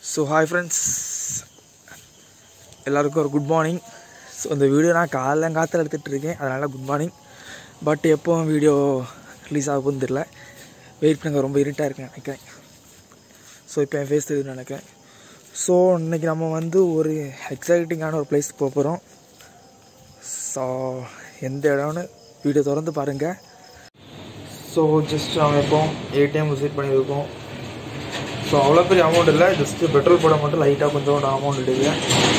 So hi friends எல்லாருக்கும் ஒரு good morning so இந்த வீடியோ நான் காலைல காற்றுல எடுத்துகிட்டு இருக்கேன் அதனால் குட் மார்னிங் பட் எப்போ வீடியோ ரிலீஸ் ஆக போகுதுன்னு தெரியல வெயிட் பண்ணுங்க ரொம்ப இருட்டாக இருக்குன்னு நினைக்கிறேன் ஸோ இப்போ என் ஃபேஸ் தெரியுதுன்னு நினைக்கிறேன் ஸோ இன்றைக்கி நம்ம வந்து ஒரு எக்ஸைட்டிங்கான ஒரு பிளேஸ் போக போகிறோம் ஸோ எந்த இடம்னு வீடியோ திறந்து பாருங்கள் ஸோ ஜஸ்ட் நாங்கள் இப்போ ஏடிஎம் விசிட் பண்ணியிருக்கோம் ஸோ அவ்வளோ பெரிய அமௌண்ட் இல்லை ஜஸ்ட்டு பெட்ரோல் போட மட்டும் லைட்டாக கொஞ்சம் அமௌண்ட் எடுக்குது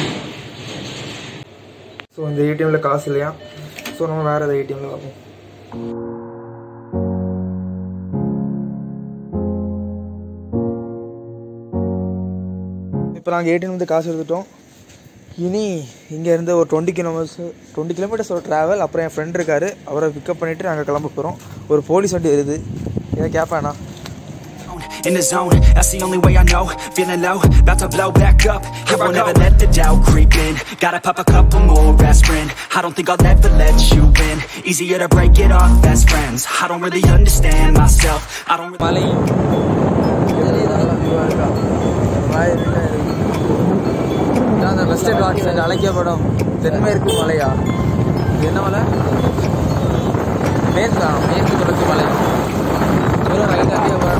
ஸோ இந்த ஏடிஎம்மில் காசு இல்லையா ஸோ நம்ம வேறு எதாவது ஏடிஎம்மில் பார்ப்போம் இப்போ நாங்கள் ஏடிஎம் வந்து காசு எடுத்துட்டோம் இனி இங்கேருந்து ஒரு டுவெண்ட்டி கிலோமீட்டர்ஸ் டுவெண்ட்டி கிலோமீட்டர்ஸ் ஒரு ட்ராவல் அப்புறம் என் ஃப்ரெண்ட் இருக்கார் அவரை பிக்கப் பண்ணிவிட்டு நாங்கள் கிளம்ப போகிறோம் ஒரு போலீஸ் வண்டி வருது இதை கேட்பேண்ணா in the zone. That's the only way I know. Feeling low, about to blow back up. I won't ever let the doubt creep in. Gotta pop a couple more aspirin. I don't think I'll ever let you in. Easier to break it off best friends. I don't really understand myself. I don't really. மலை அந்த western God's என்று அழைக்கப்படும் தென்மேற்கு மலையா இது என்ன மலை மேற்கு மேற்கு தொடர்ச்சி மலை ரைட்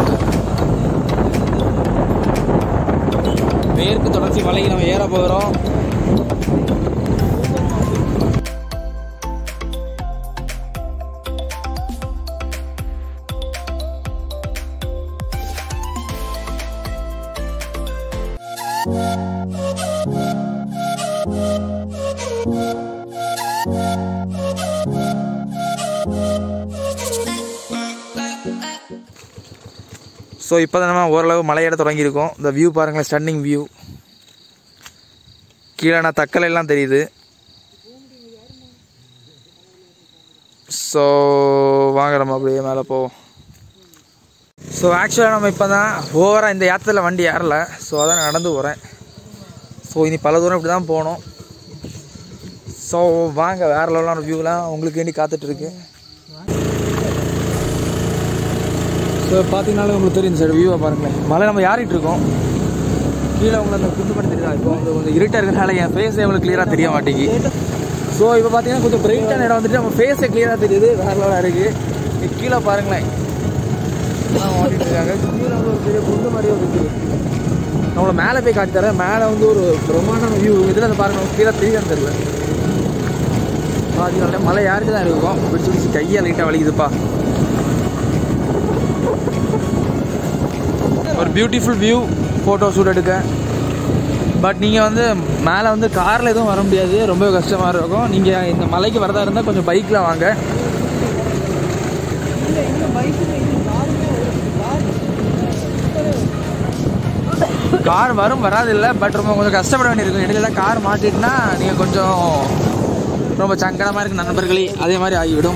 மேற்கு தொடர்ச்சி மலைக்கு நம்ம ஏற போகிறோம் ஸோ இப்போ தான் நம்ம ஓரளவு மலையேற தொடங்கியிருக்கோம் இந்த வியூ பாருங்களேன் ஸ்டன்னிங் வியூ கீழே நான் தக்கலை எல்லாம் தெரியுது ஸோ வாங்க நம்ம அப்படியே மேலே போவோம் ஸோ ஆக்சுவலாக நம்ம இப்போ தான் ஓவராக இந்த யாத்திரையில் வண்டி ஏறல ஸோ அதான் நான் நடந்து போகிறேன் ஸோ இனி பல தூரம் இப்படி தான் போகணும் ஸோ வாங்க வேறு லெவலான வியூலாம் உங்களுக்கு வேண்டி காத்துட்ருக்கு ஸோ பார்த்தீங்கனாலும் உங்களுக்கு தெரியும் சார் வியூவை பாருங்களேன் மலை நம்ம யாரிட்டு இருக்கோம் கீழே உங்களை அந்த குண்டு பண்ணி தெரியுதா இப்போ வந்து கொஞ்சம் இருட்டாக இருக்கிறனால என் ஃபேஸே உங்களுக்கு கிளியராக தெரிய மாட்டேங்குது ஸோ இப்போ பார்த்தீங்கன்னா கொஞ்சம் பிரைட்டான இடம் வந்துட்டு நம்ம ஃபேஸே கிளியராக தெரியுது வேற லெவலாக இருக்குது கீழே பாருங்களேன் எல்லாம் ஓடிட்டு இருக்காங்க கீழே வந்து ஒரு பெரிய குண்டு மாதிரியே இருக்குது நம்மளை மேலே போய் காட்டி தரேன் மேலே வந்து ஒரு பிரம்மாண்ட வியூ இதில் வந்து பாருங்க கீழே தெரியாதுன்னு தெரியல பார்த்தீங்கன்னா மலை யாருக்கு தான் இருக்கும் பிடிச்சி பிடிச்சி கையை லைட்டாக வலிக்குதுப்பா ஒரு பியூட்டிஃபுல் வியூ ஃபோட்டோ ஷூட் எடுக்க பட் நீங்கள் வந்து மேலே வந்து காரில் எதுவும் வர முடியாது ரொம்ப கஷ்டமாக இருக்கும் நீங்கள் இந்த மலைக்கு வரதா இருந்தால் கொஞ்சம் பைக்கில் வாங்க கார் வரும் வராது இல்லை பட் ரொம்ப கொஞ்சம் கஷ்டப்பட வேண்டியிருக்கும் இடையில கார் மாட்டிட்டுனா நீங்கள் கொஞ்சம் ரொம்ப சங்கடமாக இருக்கு நண்பர்களே அதே மாதிரி ஆகிவிடும்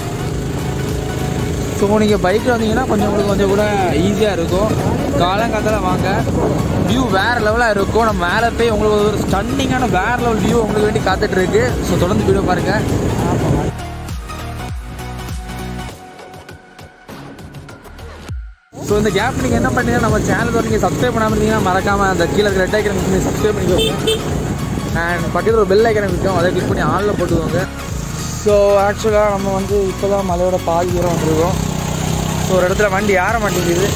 ஸோ நீங்கள் பைக்கில் வந்தீங்கன்னா கொஞ்சம் உங்களுக்கு கொஞ்சம் கூட ஈஸியாக இருக்கும் காலங்காலத்தில் வாங்க வியூ வேறு லெவலாக இருக்கும் நம்ம மேலே போய் உங்களுக்கு ஒரு ஸ்டன்னிங்கான வேறு லெவல் வியூ உங்களுக்கு வேண்டி காத்துட்டு இருக்கு ஸோ தொடர்ந்து வீடியோ பாருங்கள் ஸோ இந்த கேப் நீங்கள் என்ன பண்ணீங்கன்னா நம்ம சேனல் நீங்கள் சப்ஸ்கிரைப் பண்ணாமல் இருந்தீங்கன்னா மறக்காமல் அந்த கீழே இருக்கிற ரெட் ஐக்கன் நீங்கள் சப்ஸ்கிரைப் பண்ணிக்கோங்க அண்ட் பக்கத்தில் ஒரு பெல் ஐக்கன் இருக்கும் அதை கிளிக் பண்ணி ஆனில் போட்டுக்கோங்க ஸோ ஆக்சுவலாக நம்ம வந்து இப்போ தான் மலையோட பாதி தூரம் வந்துருக்கோம் ஸோ ஒரு இடத்துல வண்டி ஏற மாட்டேங்குது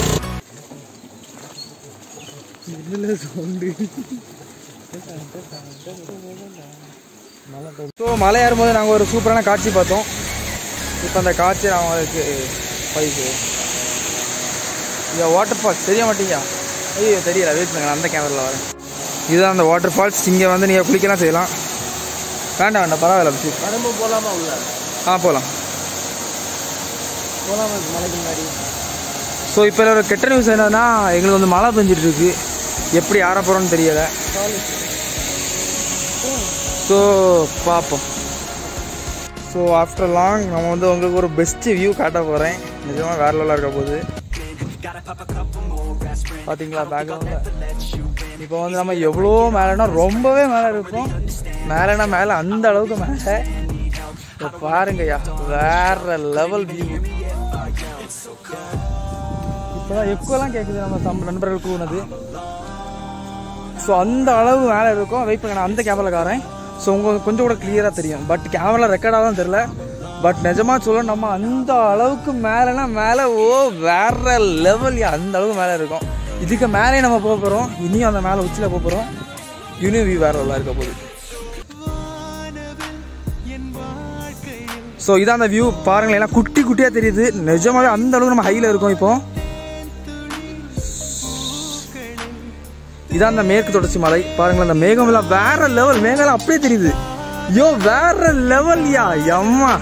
ஸோ மலை ஏறும்போது நாங்கள் ஒரு சூப்பரான காட்சி பார்த்தோம் இப்போ அந்த காட்சி நான் உங்களுக்கு பைக்கு ஐயா வாட்டர் ஃபால்ஸ் தெரிய மாட்டீங்க ஐயோ தெரியல வெயிட் பண்ணுங்க நான் அந்த கேமராவில் வரேன் இதுதான் அந்த வாட்டர் ஃபால்ஸ் இங்கே வந்து நீங்கள் குளிக்கலாம் செய்யலாம் வேண்டாம் வேண்டாம் பரவாயில்ல ப்ளீஸ் கடம்பு போகலாமா உள்ள ஆ போகலாம் போகலாமா மலைக்கு முன்னாடி ஸோ இப்போ ஒரு கெட்ட நியூஸ் என்னன்னா எங்களுக்கு வந்து மழை பெஞ்சிட்டு இருக்கு எப்படி ஆற போகிறோன்னு தெரியலை ஸோ பார்ப்போம் ஸோ ஆஃப்டர் லாங் நம்ம வந்து உங்களுக்கு ஒரு பெஸ்ட்டு வியூ காட்ட போகிறேன் நிஜமாக வேற லெவலாக இருக்க போகுது Gotta pop a couple more aspirin. பார்த்தீங்களா பேக்ரவுண்டில் Let you in. இப்போ வந்து நம்ம எவ்வளோ மேலேனா ரொம்பவே மேலே இருப்போம் மேலேனா மேலே அந்த அளவுக்கு மேலே இப்போ பாருங்கய்யா வேற லெவல் வியூ இப்போதான் எக்கோலாம் கேட்குது நம்ம தம் நண்பர்கள் கூனது ஸோ அந்த அளவு மேலே இருக்கும் வெயிட் பண்ண நான் அந்த கேமரா காரேன் ஸோ உங்களுக்கு கொஞ்சம் கூட கிளியராக தெரியும் பட் கேமரா ரெக்கார்டாக தான் தெரில பட் நிஜமா சொல்ல நம்ம அந்த அளவுக்கு மேலேனா மேலே ஓ வேற லெவல் அந்த அளவுக்கு மேலே இருக்கும் இதுக்கு மேலே நம்ம போக போகிறோம் இனியும் அந்த மேலே உச்சியில் போக போகிறோம் யூனியன் வியூ வேற லெவலாக இருக்க போகுது ஸோ இதான் அந்த வியூ பாருங்களேன் எல்லாம் குட்டி குட்டியாக தெரியுது நிஜமாவே அந்த அளவுக்கு நம்ம ஹையில் இருக்கோம் இப்போ இதான் அந்த மேற்கு தொடர்ச்சி மலை பாருங்களேன் அந்த மேகம் எல்லாம் வேற லெவல் மேகம் எல்லாம் அப்படியே தெரியுது யோ வேற லெவல் யா எம்மா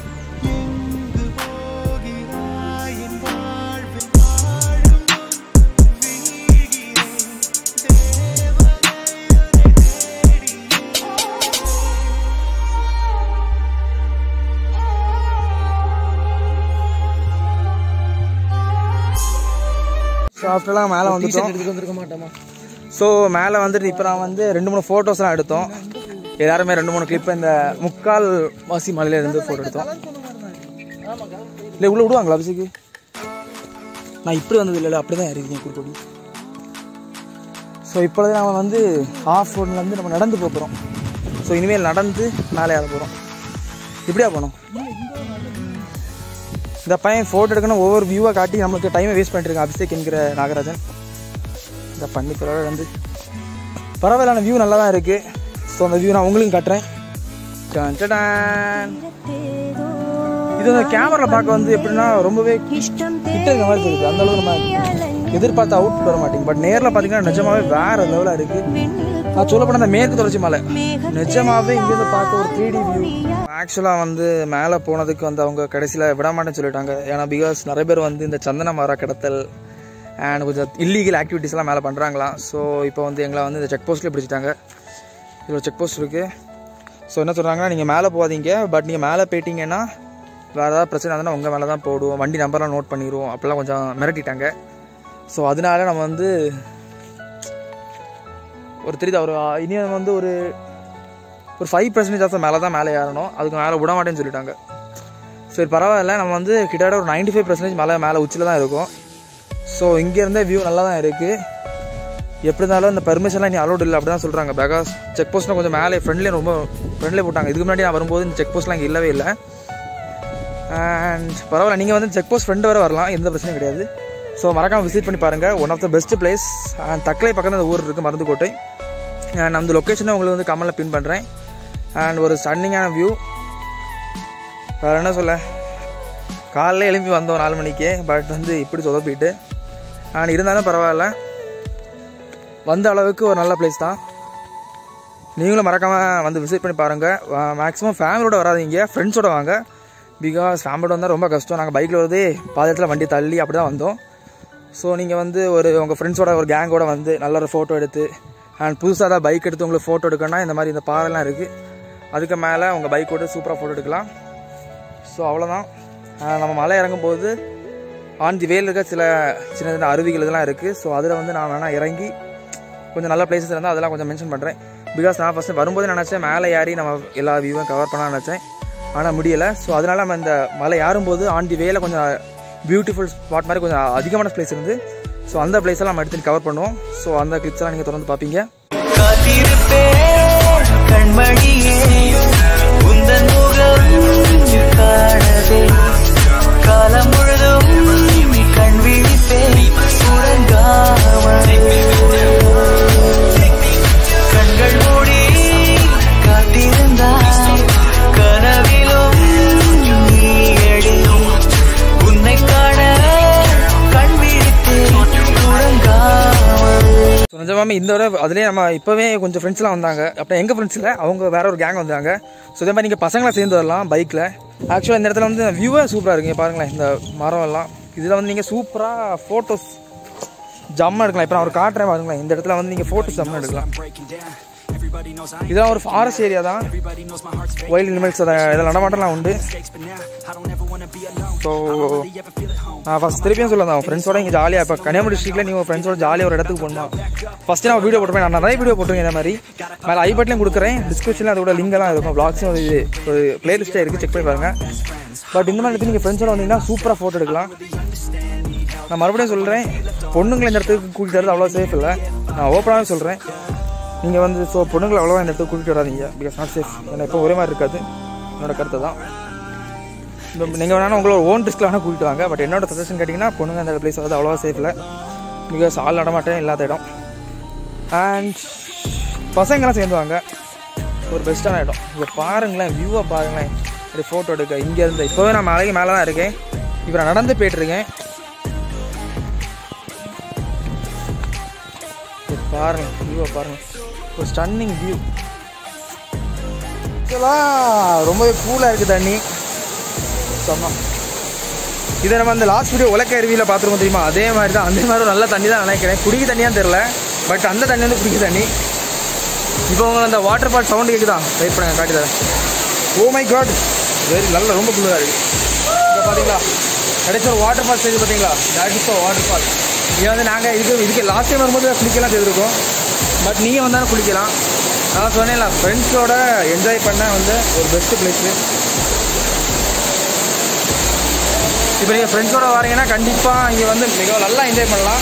ஸோ ஆஃப்டர்லாம் மேலே வந்துட்டோம் எடுத்துட்டு வந்திருக்க மாட்டோமா ஸோ மேலே வந்துட்டு இப்போ நான் வந்து ரெண்டு மூணு ஃபோட்டோஸ்லாம் எடுத்தோம் எல்லாருமே ரெண்டு மூணு கிளிப் இந்த முக்கால் வாசி மலையில இருந்து ஃபோட்டோ எடுத்தோம் இல்லை உள்ள விடுவாங்களா அபிஷேக்கு நான் இப்படி வந்தது இல்லை அப்படி தான் இறங்கிங்க குறுக்கோடி ஸோ இப்பொழுது நம்ம வந்து ஆஃப் ரோட்லேருந்து நம்ம நடந்து போக போகிறோம் ஸோ இனிமேல் நடந்து மேலே ஏற போகிறோம் இப்படியா போனோம் இந்த பையன் ஃபோட்டோ எடுக்கணும் ஒவ்வொரு வியூவை காட்டி நம்மளுக்கு டைமை வேஸ்ட் பண்ணிட்டு இருக்கான் அபிஷேக் என்கிற நாகராஜன் இந்த பண்ணிக்கிறோட வந்து பரவாயில்ல வியூ நல்லா தான் இருக்குது ஸோ அந்த வியூ நான் உங்களுக்கும் காட்டுறேன் டான் டான். இது அந்த கேமரா பார்க்க வந்து எப்படின்னா ரொம்பவே கிட்ட இருக்க மாதிரி தெரியுது அந்த அளவுக்கு நம்ம எதிர்பார்த்த அவுட் வர மாட்டேங்குது பட் நேரில் பார்த்தீங்கன்னா நிஜமாவே வேற லெவலாக இருக்கு நான் சொல்ல போன அந்த மேற்கு தொடர்ச்சி மலை நிஜமாவே இங்கேருந்து பார்க்க ஒரு த்ரீ டி வியூ ஆக்சுவலாக வந்து மேலே போனதுக்கு வந்து அவங்க கடைசியில் விட மாட்டேன்னு சொல்லிட்டாங்க ஏன்னா பிகாஸ் நிறைய பேர் வந்து இந்த சந்தன மர கடத்தல் அண்ட் கொஞ்சம் இல்லீகல் ஆக்டிவிட்டீஸ்லாம் மேலே பண்ணுறாங்களாம் ஸோ இப்போ வந்து எங்களை வந்து இந்த செக் போஸ்ட்லேயே பிடிச்சிட்டாங்க இதில் செக் போஸ்ட் இருக்குது ஸோ என்ன சொல்கிறாங்கன்னா நீங்கள் மேலே போகாதீங்க பட் நீங்கள் மேலே போயிட்டீங்கன்னா வேறு ஏதாவது பிரச்சனை இருந்தால் உங்கள் மேலே தான் போடுவோம் வண்டி நம்பர்லாம் நோட் பண்ணிடுவோம் அப்படிலாம் கொஞ்சம் மிரட்டிட்டாங்க ஸோ அதனால நம்ம வந்து ஒரு தெரியுதா ஒரு இனி வந்து ஒரு ஒரு ஃபைவ் பர்சன்டேஜ் ஆஃப் மேலே தான் மேலே ஏறணும் அதுக்கு மேலே விட மாட்டேன்னு சொல்லிட்டாங்க சரி பரவாயில்ல நம்ம வந்து கிட்டத்தட்ட ஒரு 95% ஃபைவ் பர்சன்டேஜ் மேலே மேலே உச்சியில் தான் இருக்கும் ஸோ இங்கேருந்தே வியூ நல்லா தான் இருக்குது எப்படி இருந்தாலும் இந்த பெர்மிஷன்லாம் இனி அலோட் இல்லை அப்படி தான் சொல்கிறாங்க பிகாஸ் செக் போஸ்ட்லாம் கொஞ்சம் மேலே ஃப்ரெண்ட்லேயே ரொம்ப ஃப்ரெண்ட்லேயே போட்டாங்க இதுக்கு முன்னாடி நான் வரும்போது இந்த செக் போஸ்ட்லாம் இங்கே இல்லவே இல்லை அண்ட் பரவாயில்ல நீங்கள் வந்து செக் போஸ்ட் ஃப்ரெண்டு வர வரலாம் எந்த பிரச்சனையும் கிடையாது ஸோ மறக்காமல் விசிட் பண்ணி பாருங்கள் one of the best place and Thuckalay பக்கத்தில் அந்த ஊர் இருக்குது மருந்துக்கோட்டை அண்ட் அந்த லொக்கேஷனை உங்களுக்கு வந்து கமலில் பின் பண்ணுறேன் அண்ட் ஒரு ஸ்டன்னிங்கான வியூ வேறு என்ன சொல்ல காலைல எழுப்பி வந்தோம் நாலு மணிக்கு பட் வந்து இப்படி சொதப்பிட்டு அண்ட் இருந்தாலும் பரவாயில்ல வந்த அளவுக்கு ஒரு நல்ல பிளேஸ் தான் நீங்களும் மறக்காமல் வந்து விசிட் பண்ணி பாருங்கள் மேக்ஸிமம் ஃபேமிலியோட வராதீங்க ஃப்ரெண்ட்ஸோட வாங்க பிகாஸ் ஃபேமிலியோட வந்தால் ரொம்ப கஷ்டம் நாங்கள் பைக்கில் வருதே பாதத்தில் வண்டி தள்ளி அப்படி தான் வந்தோம் ஸோ நீங்கள் வந்து ஒரு உங்கள் ஃப்ரெண்ட்ஸோட ஒரு கேங்கோட வந்து நல்ல ஒரு ஃபோட்டோ எடுத்து அண்ட் புதுசாக தான் பைக் எடுத்து உங்களுக்கு ஃபோட்டோ எடுக்கணும்னா இந்த மாதிரி இந்த பாறைலாம் இருக்குது அதுக்கு மேலே உங்கள் பைக்கோட சூப்பராக ஃபோட்டோ எடுக்கலாம் ஸோ அவ்வளோதான் ஆஹ் நம்ம மலை இறங்கும்போது ஆன் தி வேல இருக்க சில சின்ன சின்ன அருவிகள் இதெல்லாம் இருக்குது ஸோ அதில் வந்து நான் வேணால் இறங்கி கொஞ்சம் நல்ல பிளேசஸ் இருந்தால் அதெல்லாம் கொஞ்சம் மென்ஷன் பண்ணுறேன் பிகாஸ் நான் ஃபஸ்ட்டு வரும்போது நினச்சேன் மேலே ஏறி நம்ம எல்லா வியூவும் கவர் பண்ண நினச்சேன் ஆனால் முடியலை ஸோ அதனால் நம்ம இந்த மலை ஏறும்போது ஆன் தி வேல கொஞ்சம் பியூட்டிஃபுல் ஸ்பாட் மாதிரி கொஞ்சம் அதிகமான பிளேஸ் இருந்து ஸோ அந்த பிளேஸ் எல்லாம் நம்ம எடுத்து கவர் பண்ணுவோம் ஸோ அந்த கிளிப்ஸ் எல்லாம் நீங்கள் தொடர்ந்து பார்ப்பீங்க காத்திருப்பேன் கண்மணியே உந்தன் முகம் காணவே காலம் முழுதும் கண் விழிப்பேன் உறங்காமல் கண்கள் மூடி காத்திருந்தாய் கனவிலும் நீயடி உன்னை காண கண் விழித்தேன் உறங்காமல் ஸோ நிஜமாமே இந்த தடவை அதுலேயே நம்ம இப்போவே கொஞ்சம் ஃப்ரெண்ட்ஸ்லாம் வந்தாங்க அப்புறம் எங்கள் ஃப்ரெண்ட்ஸில் அவங்க வேற ஒரு கேங் வந்தாங்க ஸோ இதே மாதிரி நீங்கள் பசங்களாம் சேர்ந்து வரலாம் பைக்கில் ஆக்சுவலாக இந்த இடத்துல வந்து வியூவே சூப்பராக இருக்குங்க பாருங்களேன் இந்த மரம் எல்லாம் இதில் வந்து நீங்கள் சூப்பராக ஃபோட்டோஸ் ஜம்முன்னு எடுக்கலாம் இப்போ நான் ஒரு காட்டுறேன் பாருங்களேன் இந்த இடத்துல வந்து நீங்கள் ஃபோட்டோஸ் ஜம்முன்னு எடுக்கலாம் breaking down. Everybody knows I இதெல்லாம் ஒரு ஃபாரஸ்ட் ஏரியா தான் Everybody knows my heart's fake wild animals அதை இதில் நடமாட்டம்லாம் உண்டு mistakes, but now I don't ever wanna be alone. So I don't really ever feel at home. நான் first திருப்பியும் சொல்ல தான் ஃப்ரெண்ட்ஸோட இங்கே ஜாலியாக இப்போ கன்னியாகுமரி டிஸ்ட்ரிக்டில் நீங்கள் ஃப்ரெண்ட்ஸோட ஜாலியாக ஒரு இடத்துக்கு போகணும் ஃபஸ்ட்டு நான் வீடியோ போட்டுருப்பேன் நான் நிறைய வீடியோ போட்டுருக்கேன் இந்த மாதிரி மேலே ஐ பட்லையும் கொடுக்குறேன் டிஸ்கிரிப்ஷனில் அதோட லிங்க் எல்லாம் இருக்கும் ப்ளாக்ஸும் ஒரு இது ஒரு பிளேலிஸ்ட்டே இருக்குது செக் பண்ணி பாருங்க பட் இந்த மாதிரி இடத்துல நீங்கள் ஃப்ரெண்ட்ஸோட வந்தீங்கன்னா சூப்பராக ஃபோட்டோ எடுக்கலாம் நான் மறுபடியும் சொல்கிறேன் பொண்ணுங்களை இந்த இடத்துக்கு கூட்டிட்டு வரது அவ்வளோ சேஃப் இல்லை நான் ஓப்பனாகவே சொல்கிறேன் நீங்கள் வந்து ஸோ பொண்ணுங்களை அவ்வளோவா இந்த இடத்துக்கு கூட்டிகிட்டு வராதீங்க பிகாஸ் நாட் சேஃப் ஏன்னா இப்போ ஒரே மாதிரி இருக்காது என்னோட கருத்து தான் நீங்கள் வேணாலும் உங்களோட ஓன் ரிஸ்க்கில் வேணால் கூட்டிட்டு வாங்க பட் என்னோட சஜஷன் கேட்டிங்கன்னா பொண்ணுங்க அந்த பிளேஸ் வந்து அவ்வளோவா சேஃப் இல்லை பிகாஸ் ஆள் நடமாட்டம் இல்லாத இடம் அண்ட் பசங்களாம் சேர்ந்துவாங்க ஒரு பெஸ்ட்டான இடம் இங்கே பாருங்களேன் வியூவை பாருங்களேன் ஒரு ஃபோட்டோ எடுக்க இங்கேருந்து இப்போவே நான் மலைக்கு மேலே தான் இருக்கேன் இப்போ நான் நடந்து போயிட்டுருக்கேன் இப்போ பாருங்க வியூவை பாருங்க ஒரு ஸ்டன்னிங் வியூ இதெல்லாம் ரொம்பவே கூலாக இருக்குது தண்ணி செம்ம இதை நம்ம அந்த லாஸ்ட் வீடியோ உலக்க அருவியில் பார்த்துருக்கோம் தெரியுமா அதே மாதிரி தான் அந்த மாதிரி ஒரு நல்ல தண்ணி தான் நினைக்கிறேன் குடிக்க தண்ணியான்னு தெரில பட் அந்த தண்ணி வந்து குடிக்க தண்ணி இப்போ உங்களுக்கு அந்த வாட்டர் ஃபால் சவுண்டு கேட்குதா வெயிட் பண்ணுங்க காட்டி தரேன் ஓ மை காட் வெரி நல்ல ரொம்ப குளிராக இருக்குது இப்போ பார்த்தீங்களா கிடைச்ச ஒரு வாட்டர் ஃபால் செய்து பார்த்தீங்களா தட் இஸ் வாட்டர் ஃபால் இது வந்து நாங்கள் இதுக்கு இதுக்கு லாஸ்ட் டைம் வரும்போது குளிக்கலாம் செய்திருக்கோம் பட் நீங்கள் வந்தாலும் குளிக்கலாம் நான் சொன்னேன்ல ஃப்ரெண்ட்ஸோட என்ஜாய் பண்ண வந்து ஒரு பெஸ்ட்டு பிளேஸு இப்போ நீங்கள் ஃப்ரெண்ட்ஸோட வரீங்கன்னா கண்டிப்பாக இங்கே வந்து மிக நல்லா என்ஜாய் பண்ணலாம்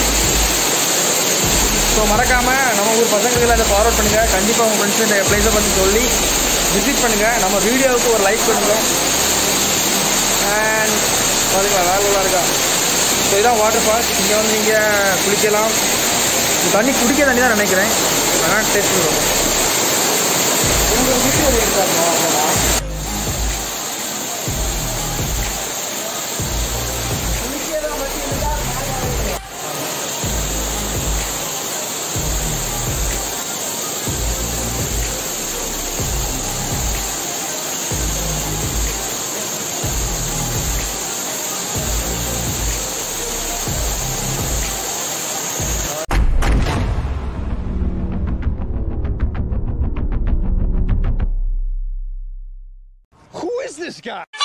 ஸோ மறக்காமல் நம்ம ஊர் பசங்களுக்கு அதை ஃபார்வர்ட் பண்ணுங்கள் கண்டிப்பாக உங்கள் ஃப்ரெண்ட்ஸ் இந்த பிளேஸை பற்றி சொல்லி விசிட் பண்ணுங்கள் நம்ம வீடியோவுக்கு ஒரு லைக் பண்ணுறோம் அண்ட் பார்த்தீங்களா வேலை நல்லா இருக்கா ஸோ இதான் வாட்டர் ஃபால்ஸ் இங்கே வந்து நீங்கள் குளிக்கலாம் இந்த தண்ணி குடிக்க தண்ணி தான் நினைக்கிறேன் ஆனால் டேஸ்ட் பண்ணுவோம் உங்களுக்கு சுற்றி ஒரு எடுத்தாங்க Who is this guy?